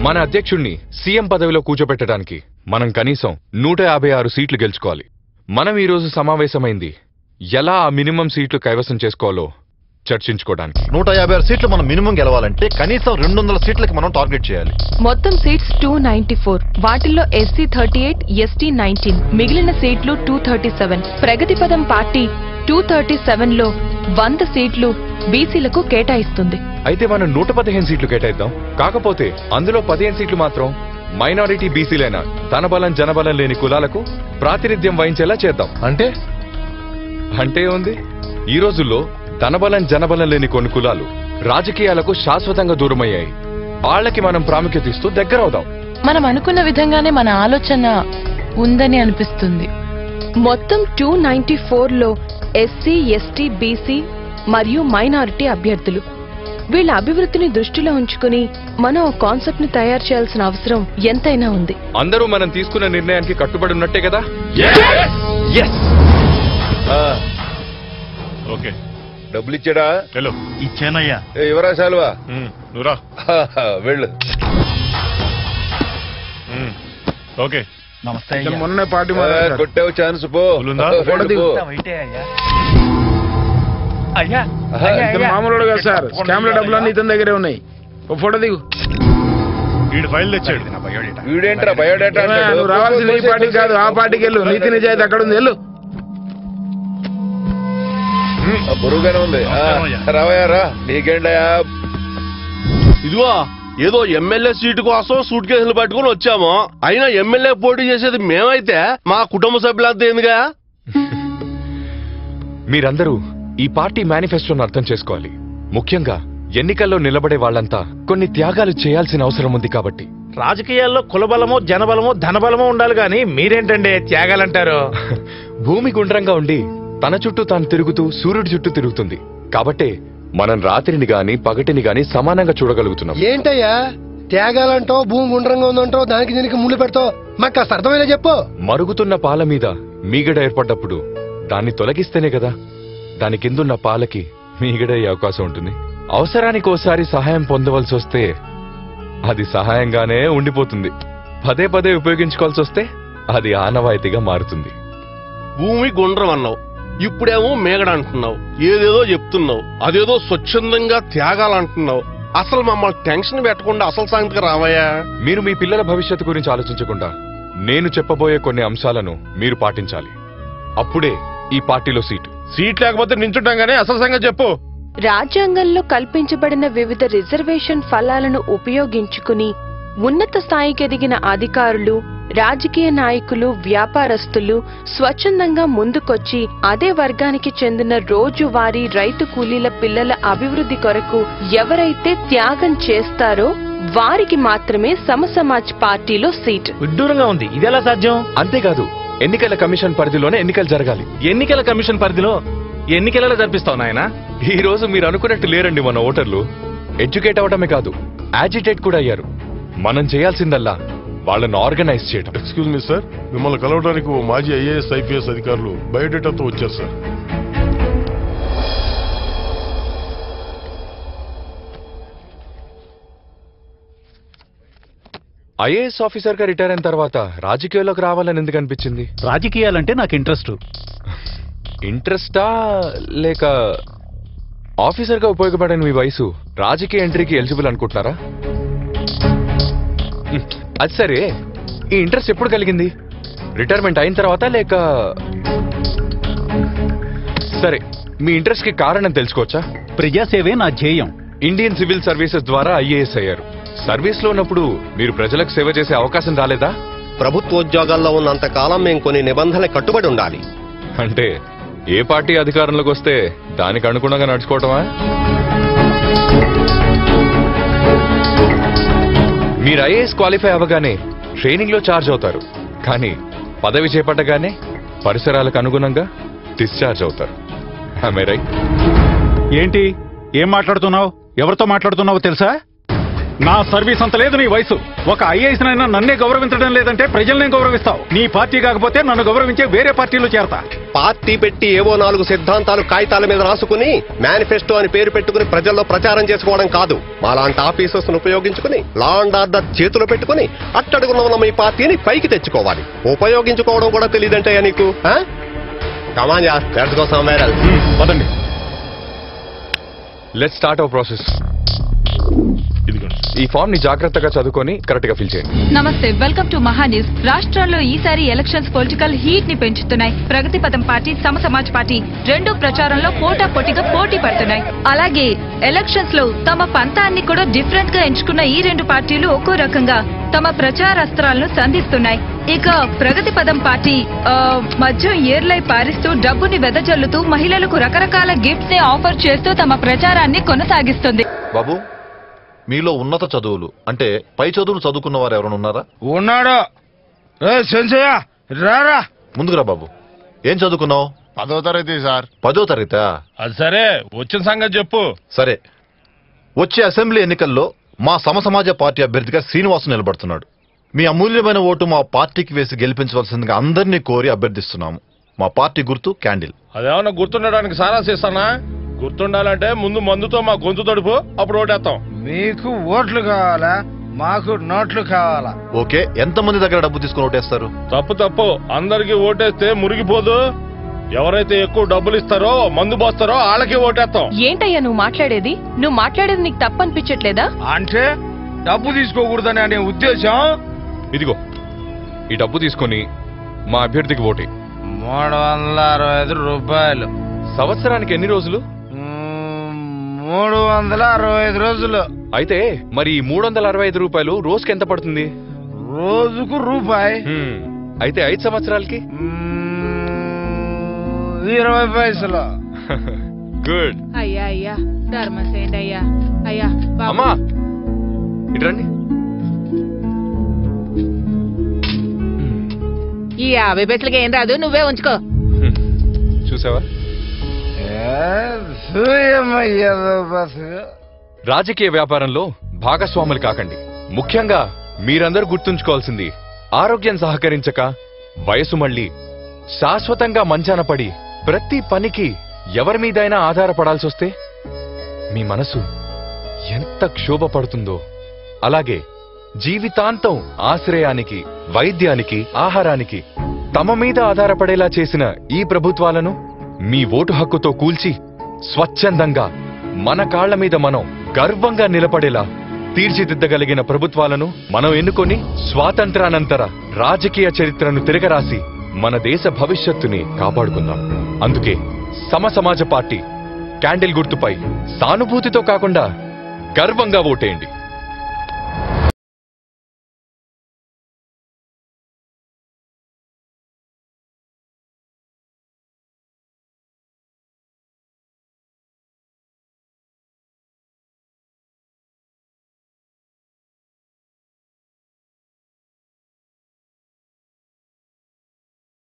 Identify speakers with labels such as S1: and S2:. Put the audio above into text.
S1: మన అధ్యక్షుణ్ణి సీఎం పదవిలో కూర్చోబెట్టడానికి మనం కనీసం నూట యాభై ఆరు సీట్లు గెలుచుకోవాలి మనం ఈ రోజు సమావేశమైంది ఎలా ఆ మినిమం సీట్లు కైవసం చేసుకోవాలో చర్చించుకోవడానికి
S2: నూట యాభై ఆరు సీట్లు మనం మినిమం గెలవాలంటే కనీసం రెండు వందల సీట్లకి మనం టార్గెట్ చేయాలి
S3: మొత్తం సీట్స్ టూ నైన్టీ ఫోర్ వాటిల్లో SC thirty eight ST nineteen మిగిలిన సీట్లు టూ థర్టీ సెవెన్ ప్రగతి పదం పార్టీ టూ థర్టీ సెవెన్ లో వంద సీట్లు బీసీలకు కేటాయిస్తుంది
S1: అయితే మనం నూట పదిహేను సీట్లు కేటాయిద్దాం కాకపోతే అందులో పదిహేను సీట్లు మాత్రం మైనారిటీ బీసీలైన ధనబలం జనబలం లేని కులాలకు ప్రాతినిధ్యం వహించేలా చేద్దాం
S4: అంటే
S1: అంటే ఉంది ఈ రోజుల్లో ధనబలం జనబలం లేని కొన్ని కులాలు రాజకీయాలకు శాశ్వతంగా దూరమయ్యాయి వాళ్ళకి మనం ప్రాముఖ్యత ఇస్తూ దగ్గరవుదాం
S5: మనం అనుకున్న విధంగానే మన ఆలోచన ఉందని అనిపిస్తుంది
S3: మొత్తం టూ నైన్టీ ఫోర్ లో ఎస్సీ ఎస్టీ బీసీ మరియు మైనారిటీ అభ్యర్థులు వీళ్ళ అభివృద్ధిని దృష్టిలో ఉంచుకుని మనం ఓ కాన్సెప్ట్ ని తయారు చేయాల్సిన అవసరం ఎంతైనా ఉంది
S1: అందరూ మనం తీసుకున్న నిర్ణయానికి కట్టుబడి ఉన్నట్టే కదా
S4: ఓకే
S6: డబ్బులు ఇచ్చాడా
S4: వెళ్ళు
S7: ఇచ్చానయ్యా
S6: ఏ, ఇవ్వరా శాలువా
S4: ఉమ్, నువ్వురా
S6: వెళ్ళు
S4: ఉమ్, ఓకే
S7: నమస్తే అయ్యా
S8: మొన్న పార్టీ
S6: ఆ, కొట్టావు ఛాన్స్ పో
S4: ఉందా?
S6: వెళ్ళు, పో.
S7: ఇటే అయ్యా అయ్యా
S6: ఆహా,
S7: అయ్యా,
S8: ఇతను
S7: అయ్యా.
S8: మామూలుడు కదా సార్ స్కామ్ల డబ్బులు అన్ని ఇతని దగ్గరే ఉన్నాయి ఓ ఫోటో దిగు
S4: వీడు ఫైల్ తెచ్చాడు
S6: వీడేంట్రా బయోడేటా
S8: ఏమే,
S6: అంటాడు.
S8: నువ్వు రావాల్సింది ఈ పార్టీకి కాదు ఆ పార్టీకి వెళ్ళు నీతి నిజాయితీ అక్కడ ఉంది వెళ్ళు
S6: ఆ, బరువుగానే ఉంది ఆ,
S7: నమస్కారమయ్యా.
S6: రావయ్యా రా నీకేంటయా
S9: ఇదిగో ఏదో ఎమ్మెల్యే సీటు కోసం సూట్ కేసులు పట్టుకుని వచ్చాము అయినా ఎమ్మెల్యే పోటీ చేసేది మేమైతే మా కుటుంబ సభ్యులంతా ఎందుగా
S1: మీరందరూ ఈ పార్టీ మేనిఫెస్టోను అర్థం చేసుకోవాలి ముఖ్యంగా ఎన్నికల్లో నిలబడే వాళ్ళంతా కొన్ని త్యాగాలు చేయాల్సిన అవసరం ఉంది కాబట్టి
S8: రాజకీయాల్లో కులబలము జనబలము ధనబలము ఉండాలి కానీ మీరేంటండి త్యాగాలంటారు
S1: భూమి గుండ్రంగా ఉండి తన చుట్టూ తాను తిరుగుతూ సూర్యుడి చుట్టూ తిరుగుతుంది కాబట్టే మనం రాత్రిని గాని పగటిని గాని సమానంగా చూడగలుగుతున్నాం
S10: ఏంటయ్యా త్యాగాలంటావు భూమి గుండ్రంగా ఉందంటావు దానికి దీనికి ముళ్ళు పెడతావు మాకు కాస్త అర్థమైనా చెప్పు
S1: మరుగుతున్న పాల మీద మీగడ ఏర్పడ్డప్పుడు దాన్ని తొలగిస్తేనే కదా దాని కిందున్న పాలకి మీగడ అయ్యే అవకాశం ఉంటుంది అవసరానికి ఓసారి సహాయం పొందవలసి వస్తే అది సహాయంగానే ఉండిపోతుంది పదే పదే ఉపయోగించుకోవాల్సి వస్తే అది ఆనవాయితీగా మారుతుంది
S9: భూమి గుండ్రం అన్నావు ఇప్పుడేమో మేగడ అంటున్నావు ఏదేదో చెప్తున్నావు అదేదో స్వచ్ఛందంగా త్యాగాలంటున్నావు అసలు మమ్మల్ని టెన్షన్ పెట్టకుండా అసలు సంగతికి రావయ్యా
S1: మీరు మీ పిల్లల భవిష్యత్తు గురించి ఆలోచించకుండా నేను చెప్పబోయే కొన్ని అంశాలను మీరు పాటించాలి అప్పుడే ఈ పార్టీలో సీటు
S4: సీట్ లేకపోతే నించుంటాం గానీ అసలు సంగతి చెప్పు
S3: రాజ్యాంగంలో కల్పించబడిన వివిధ రిజర్వేషన్ ఫలాలను ఉపయోగించుకుని ఉన్నత స్థాయికి ఎదిగిన అధికారులు రాజకీయ నాయకులు వ్యాపారస్తులు స్వచ్ఛందంగా ముందుకొచ్చి అదే వర్గానికి చెందిన రోజువారీ రైతు కూలీల పిల్లల అభివృద్ధి కొరకు ఎవరైతే త్యాగం చేస్తారో వారికి మాత్రమే సమసమాజ్ పార్టీలో సీట్
S8: విడ్డూరంగా ఉంది ఇది ఎలా సాధ్యం
S1: అంతేకాదు ఎన్నికల కమిషన్ పరిధిలోనే ఎన్నికలు జరగాలి
S8: ఎన్నికల కమిషన్ పరిధిలో ఎన్నికలలో జరిపిస్తావు నాయన
S1: ఈ రోజు మీరు అనుకున్నట్టు లేరండి మన ఓటర్లు ఎడ్యుకేట్ అవడమే కాదు యాజిటేట్ కూడా అయ్యారు మనం చేయాల్సిందల్లా వాళ్ళని ఆర్గనైజ్ చేయడం
S4: ఎక్స్క్యూజ్ మీ సార్ మిమ్మల్ని కలవడానికి ఓ మాజీ ఐఏఎస్ ఐపీఎస్ అధికారులు బయోడేటాతో వచ్చారు సార్
S1: ఐఏఎస్ ఆఫీసర్ గా రిటైర్ అయిన తర్వాత రాజకీయాల్లోకి రావాలని ఎందుకు అనిపించింది
S7: రాజకీయాలంటే నాకు ఇంట్రెస్ట్
S1: ఇంట్రెస్టా లేక ఆఫీసర్ గా ఉపయోగపడని మీ వయసు రాజకీయ ఎంట్రీకి ఎలిజిబుల్ అనుకుంటున్నారా హ్మ్, అది సరే ఈ ఇంట్రెస్ట్ ఎప్పుడు కలిగింది రిటైర్మెంట్ అయిన తర్వాత లేక సరే మీ ఇంట్రెస్ట్ కి కారణం తెలుసుకోవచ్చా
S7: ప్రజాసేవే నా ధ్యేయం
S1: ఇండియన్ సివిల్ సర్వీసెస్ ద్వారా ఐఏఎస్ అయ్యారు సర్వీస్ లో ఉన్నప్పుడు మీరు ప్రజలకు సేవ చేసే అవకాశం రాలేదా
S9: ప్రభుత్వోద్యోగాల్లో ఉన్నంత కాలం మేము కొన్ని నిబంధనలు కట్టుబడి ఉండాలి
S1: అంటే ఏ పార్టీ అధికారంలోకి వస్తే దానికి అనుగుణంగా నడుచుకోవటమా మీరు ఐఏఎస్ క్వాలిఫై అవ్వగానే ట్రైనింగ్ లో చార్జ్ అవుతారు కానీ పదవి చేపట్టగానే పరిసరాలకు అనుగుణంగా డిశ్చార్జ్ అవుతారు రైట్
S7: ఏంటి ఏం మాట్లాడుతున్నావు ఎవరితో మాట్లాడుతున్నావో తెలుసా నా సర్వీస్ అంత లేదు నీ వయసు ఒక ఐఏఎస్ నైనా నన్నే గౌరవించడం లేదంటే ప్రజల్నే గౌరవిస్తావు నీ పార్టీ కాకపోతే నన్ను గౌరవించే వేరే పార్టీలో చేరతా
S11: పార్టీ పెట్టి ఏవో నాలుగు సిద్ధాంతాలు కాగితాల మీద రాసుకుని మేనిఫెస్టో అని పేరు పెట్టుకుని ప్రజల్లో ప్రచారం చేసుకోవడం కాదు మాలాంటి ఆఫీసర్స్ ఉపయోగించుకుని లా అండ్ ఆర్డర్ చేతిలో పెట్టుకుని అట్టడుగున ఉన్న మీ పార్టీని పైకి తెచ్చుకోవాలి ఉపయోగించుకోవడం కూడా తెలియదంటే నీకు come on ya let's go somewhere
S1: పదండి లెట్ స్టార్ట్ అవర్ ప్రాసెస్ ఈ ఫామ్ ని జాగ్రత్తగా చదువుకొని కరెక్ట్ గా ఫిల్ చేయండి
S12: నమస్తే వెల్కమ్ టు మహా న్యూస్ రాష్ట్రంలో ఈసారి ఎలక్షన్స్ పొలిటికల్ హీట్ ని పెంచుతున్నాయి ప్రగతి పదం పార్టీ సమ సమాజ్ పార్టీ రెండు ప్రచారంలో పోటా పోటీగా పోటీ పడుతున్నాయి అలాగే ఎలక్షన్స్ లో తమ పంతాన్ని కూడా డిఫరెంట్ గా ఎంచుకున్న ఈ రెండు పార్టీలు ఒక్కో రకంగా తమ ప్రచారాస్త్రాలను సంధిస్తున్నాయి ఇక ప్రగతి పదం పార్టీ ఆ, మద్యం ఏర్లై పారిస్తూ డబ్బుని వెదజల్లుతూ మహిళలకు రకరకాల గిఫ్ట్స్ ని ఆఫర్ చేస్తూ తమ ప్రచారాన్ని కొనసాగిస్తుంది
S2: బాబు మీలో ఉన్నత చదువులు అంటే పై చదువులు చదువుకున్న వారు ఎవరైనా ఉన్నారా
S8: ఉన్నాడు ఏ సెన్సయ్య రారా
S2: ముందుకురా బాబు ఏం చదువుకున్నావు
S4: పదో తరగతి సార్
S2: పదో తరగతా
S8: అది సరే వచ్చిన సంగతి చెప్పు
S2: సరే వచ్చే అసెంబ్లీ ఎన్నికల్లో మా సమసమాజ పార్టీ అభ్యర్థిగా శ్రీనివాసు నిలబడుతున్నాడు మీ అమూల్యమైన ఓటు మా పార్టీకి వేసి గెలిపించవలసిందిగా అందరినీ కోరి అభ్యర్థిస్తున్నాము మా పార్టీ గుర్తు క్యాండిల్
S8: అదేమన్నా గుర్తుండడానికి సారా చేస్తానా గుర్తుండాలంటే ముందు మందుతో మా గొంతు తడుపు అప్పుడు ఓటేస్తాం మీకు ఓట్లు కావాలా మాకు నోట్లు కావాలా
S2: ఓకే ఎంతమంది దగ్గర డబ్బు తీసుకుని ఓటేస్తారు
S8: తప్పు తప్పు అందరికి ఓటేస్తే మురిగిపోదు ఎవరైతే ఎక్కువ డబ్బులు ఇస్తారో మందు పోస్తారో వాళ్ళకి ఓటేస్తాం
S3: ఏంటయ్యా నువ్వు మాట్లాడేది నువ్వు మాట్లాడేది నీకు తప్పు అనిపించట్లేదా
S8: అంటే డబ్బు తీసుకోకూడదని అనే ఉద్దేశం
S1: ఇదిగో ఈ డబ్బు తీసుకొని మా అభ్యర్థికి ఓటే
S8: మూడు వందల అరవై ఐదు రూపాయలు
S1: సంవత్సరానికి ఎన్ని రోజులు
S8: మూడు వందల అరవై ఐదు రోజులు
S1: అయితే మరి ఈ మూడు వందల అరవై ఐదు రూపాయలు రోజుకి ఎంత పడుతుంది
S8: రోజుకు రూపాయి
S1: హ్మ్, అయితే ఐదు సంవత్సరాలకి
S8: ఇరవై పైసలు
S1: గుడ్
S5: అయ్యా అయ్యా ధర్మసేండి అయ్యా అయ్యా
S1: అమ్మా ఇటు రండి
S5: ఈ యాభై పైసలకి ఏం రాదు నువ్వే ఉంచుకో
S1: హ్మ్, చూసావా రాజకీయ వ్యాపారంలో భాగస్వాములు కాకండి ముఖ్యంగా మీరందరూ గుర్తుంచుకోవాల్సింది ఆరోగ్యం సహకరించక వయసు మళ్ళీ శాశ్వతంగా మంచాన పడి ప్రతి పనికి ఎవరి మీదైనా ఆధారపడాల్సొస్తే మీ మనసు ఎంత క్షోభపడుతుందో అలాగే జీవితాంతం ఆశ్రయానికి వైద్యానికి ఆహారానికి తమ మీద ఆధారపడేలా చేసిన ఈ ప్రభుత్వాలను మీ ఓటు హక్కుతో కూల్చి స్వచ్ఛందంగా మన కాళ్ల మీద మనం గర్వంగా నిలబడేలా తీర్చిదిద్దగలిగిన ప్రభుత్వాలను మనం ఎన్నుకొని స్వాతంత్రానంతర రాజకీయ చరిత్రను తిరగరాసి మన దేశ భవిష్యత్తుని కాపాడుకుందాం అందుకే సమ సమాజ పార్టీ క్యాండిల్ గుర్తుపై సానుభూతితో కాకుండా గర్వంగా ఓటేయండి